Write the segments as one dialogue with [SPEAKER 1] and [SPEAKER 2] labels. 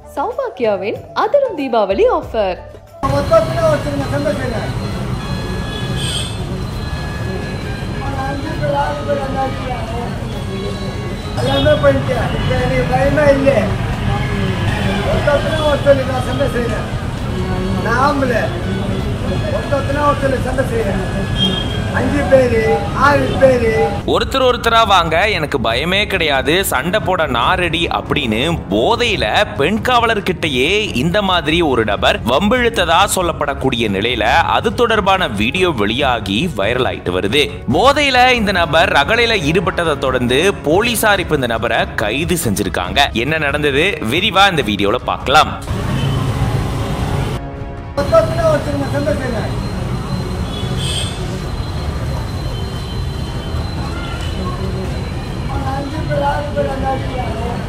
[SPEAKER 1] சௌபாக்கியாவின் அதிரும் தீபாவளி ஆஃபர்
[SPEAKER 2] மொத்தத்தில் வச்சுருங்க சந்தோஷங்க அஞ்சு பேர் ஆறு பேர் அஞ்சாச்சு எல்லாமே போயிட்டு இப்போ எனக்கு பயமே இல்லை மொத்தத்தில் ஒருத்தர் நான் சண்டை செய்கிறேன் நான் ஆம்பளை மொத்தத்தில் ஒருத்தர் சண்டை செய்கிறேன் அஞ்சு பேர் ஆறு பேர்
[SPEAKER 3] ஒருத்தர் ஒருத்தரா வாங்க எனக்கு பயமே கிடையாது சண்டை போட நாரடி அப்படின்னு போதையில பெண் காவலர்கிட்டயே இந்த மாதிரி ஒரு நபர் வம்பிழுத்ததா சொல்லப்படக்கூடிய நிலையில அது தொடர்பான வீடியோ வெளியாகி வைரல் ஆயிட்டு வருது போதையில இந்த நபர் ரகளையில ஈடுபட்டதை தொடர்ந்து போலீசார் இப்ப இந்த நபரை கைது செஞ்சிருக்காங்க என்ன நடந்தது விரிவா இந்த வீடியோல பார்க்கலாம்
[SPEAKER 2] மொத்தத்தில் வச்சுருங்க சண்டை செய்கிறேன் அஞ்சு பேர் ஆறு பேர் அஞ்சாச்சு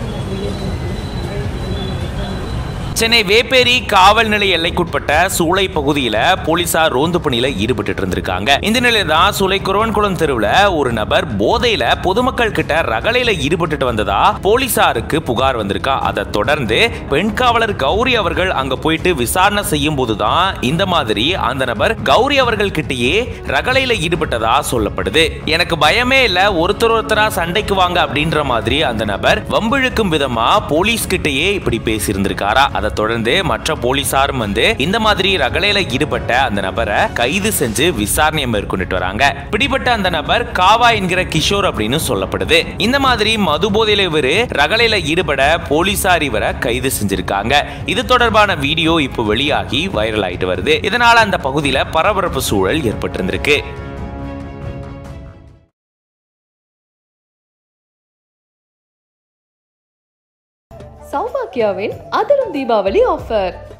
[SPEAKER 3] சென்னை வேப்பேரி காவல் நிலைய எல்லைக்குட்பட்ட சூளை பகுதியில போலீசார் ரோந்து பணியில ஈடுபட்டு இருந்திருக்காங்க இந்த நிலையில தான் சூளை குரவன்குளம் தெருவுல ஒரு நபர் போதையில பொதுமக்கள் கிட்ட ரகளையில ஈடுபட்டுட்டு வந்ததா போலீசாருக்கு புகார் வந்திருக்கா அதை தொடர்ந்து பெண் காவலர் கௌரி அவர்கள் அங்க போயிட்டு விசாரணை செய்யும் போதுதான் இந்த மாதிரி அந்த நபர் கௌரி அவர்கள் கிட்டயே ரகளையில ஈடுபட்டதா சொல்லப்படுது எனக்கு பயமே இல்ல ஒருத்தர் ஒருத்தரா சண்டைக்கு வாங்க அப்படின்ற மாதிரி அந்த நபர் வம்பிழுக்கும் விதமா போலீஸ் கிட்டயே இப்படி பேசியிருந்திருக்காரா அதை தொடர்ந்து மற்ற போலீசாரும் வந்து இந்த மாதிரி ரகளையில ஈடுபட்ட அந்த நபரை கைது செஞ்சு விசாரணையை மேற்கொண்டுட்டு வராங்க பிடிபட்ட அந்த நபர் காவா என்கிற கிஷோர் அப்படின்னு சொல்லப்படுது இந்த மாதிரி மது போதையில இவரு ரகளையில ஈடுபட போலீசார் இவரை கைது செஞ்சிருக்காங்க இது தொடர்பான வீடியோ இப்போ வெளியாகி வைரல் ஆயிட்டு வருது இதனால அந்த பகுதியில பரபரப்பு சூழல் ஏற்பட்டிருந்திருக்கு
[SPEAKER 1] சௌபாக்கியாவின் அதிரும் தீபாவளி ஆஃபர்